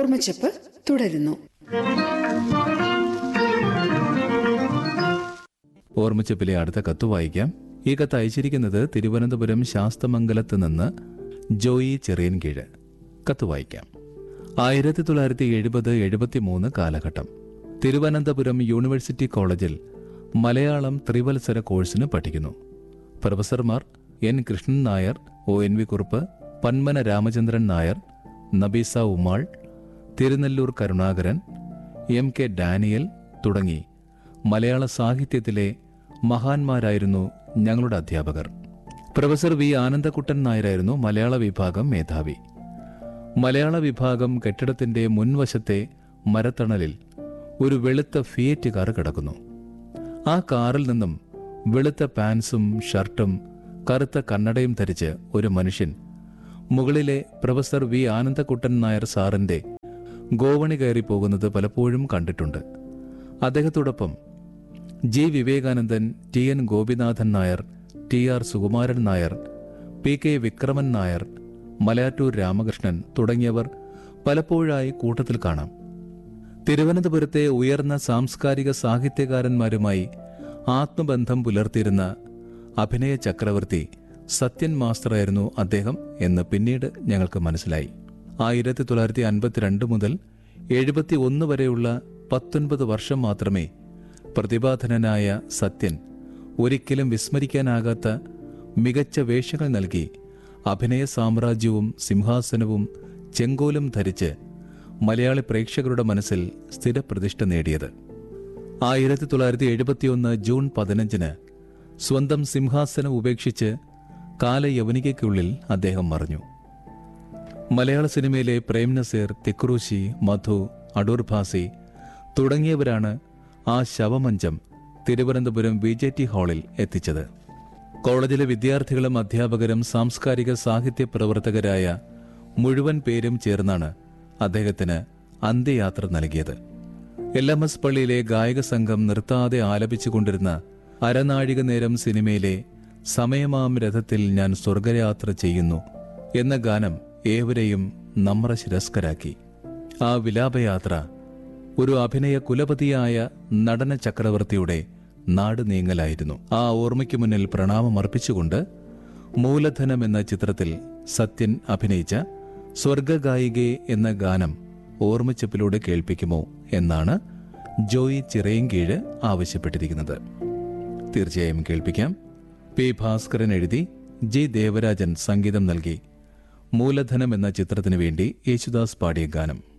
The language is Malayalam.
ഓർമ്മച്ചപ്പ് തുടരുന്നു ഓർമ്മച്ചപ്പിലെ അടുത്ത കത്ത് വായിക്കാം ഈ കത്ത് അയച്ചിരിക്കുന്നത് തിരുവനന്തപുരം ശാസ്തമംഗലത്ത് നിന്ന് ജോയി ചെറിയൻകീഴ് കത്ത് വായിക്കാം ആയിരത്തി തൊള്ളായിരത്തി എഴുപത് എഴുപത്തി മൂന്ന് കാലഘട്ടം തിരുവനന്തപുരം യൂണിവേഴ്സിറ്റി കോളേജിൽ മലയാളം ത്രിവത്സര കോഴ്സിന് പഠിക്കുന്നു പ്രൊഫസർമാർ N Krishnan Nair O N V Kurup Panmana Ramachandran Nair Nabeesa Ummal Thirunalloor Karunakaran M K Daniel തുടങ്ങി മലയാള സാഹിത്യത്തിലെ മഹാന്മാരായിരുന്നു ഞങ്ങളുടെ അധ്യാപകർ പ്രൊഫസർ വി ആനന്ദക്കുട്ടൻ നായരായിരുന്നു മലയാള വിഭാഗം മേധാവി മലയാള വിഭാഗം കെട്ടിടത്തിന്റെ മുൻവശത്തെ മരത്തണലിൽ ഒരു വെളുത്ത ഫിയറ്റ് കാർ കിടക്കുന്നു ആ കാറിൽ നിന്നും വെളുത്ത പാൻസും ഷർട്ടും കറുത്ത കണ്ണടയും ധരിച്ച് ഒരു മനുഷ്യൻ മുകളിലെ പ്രൊഫസർ വി ആനന്ദക്കുട്ടൻ നായർ സാറിന്റെ ഗോവണി കയറി പോകുന്നത് പലപ്പോഴും കണ്ടിട്ടുണ്ട് അദ്ദേഹത്തോടൊപ്പം G Vivekanandan T N Gopinathan Nair T R Sukumaran Nair P K Vikraman Nair Malayattoor Ramakrishnan തുടങ്ങിയവർ പലപ്പോഴായി കൂട്ടത്തിൽ കാണാം തിരുവനന്തപുരത്തെ ഉയർന്ന സാംസ്കാരിക സാഹിത്യകാരന്മാരുമായി ആത്മബന്ധം പുലർത്തിയിരുന്ന അഭിനയ ചക്രവർത്തി സത്യൻ മാസ്റ്ററായിരുന്നു അദ്ദേഹം എന്ന് പിന്നീട് ഞങ്ങൾക്ക് മനസ്സിലായി ആയിരത്തി തൊള്ളായിരത്തി അൻപത്തിരണ്ട് മുതൽ എഴുപത്തി ഒന്ന് വരെയുള്ള പത്തൊൻപത് വർഷം മാത്രമേ പ്രതിഭാധനനായ സത്യൻ ഒരിക്കലും വിസ്മരിക്കാനാകാത്ത മികച്ച വേഷങ്ങൾ നൽകി അഭിനയ സാമ്രാജ്യവും സിംഹാസനവും ചെങ്കോലും ധരിച്ച് മലയാളി പ്രേക്ഷകരുടെ മനസ്സിൽ സ്ഥിരപ്രതിഷ്ഠ നേടിയത് ആയിരത്തി തൊള്ളായിരത്തി എഴുപത്തിയൊന്ന് ജൂൺ പതിനഞ്ചിന് സ്വന്തം സിംഹാസനം ഉപേക്ഷിച്ച് കാലയവനികയ്ക്കുള്ളിൽ അദ്ദേഹം മറഞ്ഞു മലയാള സിനിമയിലെ പ്രേം നസീർ തിക്രൂശി മധു അടൂർ ഭാസി തുടങ്ങിയവരാണ് ആ ശവമഞ്ചം തിരുവനന്തപുരം വി ജെ ടി ഹാളിൽ എത്തിച്ചത് കോളേജിലെ വിദ്യാർത്ഥികളും അധ്യാപകരും സാംസ്കാരിക സാഹിത്യ പ്രവർത്തകരായ മുഴുവൻ പേരും ചേർന്നാണ് അദ്ദേഹത്തിന് അന്ത്യയാത്ര നൽകിയത് എൽ എം എസ് പള്ളിയിലെ ഗായക സംഘം നിർത്താതെ ആലപിച്ചുകൊണ്ടിരുന്ന അരനാഴിക നേരം സിനിമയിലെ സമയമാം രഥത്തിൽ ഞാൻ സ്വർഗയാത്ര ചെയ്യുന്നു എന്ന ഗാനം ഏവരെയും നമ്ര ശിരസ്കരാക്കി ആ വിലാപയാത്ര ഒരു അഭിനയ കുലപതിയായ നടന ചക്രവർത്തിയുടെ നാട് നീങ്ങലായിരുന്നു ആ ഓർമ്മയ്ക്ക് മുന്നിൽ പ്രണാമം അർപ്പിച്ചുകൊണ്ട് മൂലധനം എന്ന ചിത്രത്തിൽ സത്യൻ അഭിനയിച്ച സ്വർഗഗായികെ എന്ന ഗാനം ഓർമ്മച്ചപ്പിലൂടെ കേൾപ്പിക്കുമോ എന്നാണ് ജോയി ചിറയൻകീഴ് ആവശ്യപ്പെട്ടിരിക്കുന്നത് തീർച്ചയായും കേൾപ്പിക്കാം പി ഭാസ്കരൻ എഴുതി ജി ദേവരാജൻ സംഗീതം നൽകി മൂലധനം എന്ന ചിത്രത്തിനു വേണ്ടി യേശുദാസ് പാടിയ ഗാനം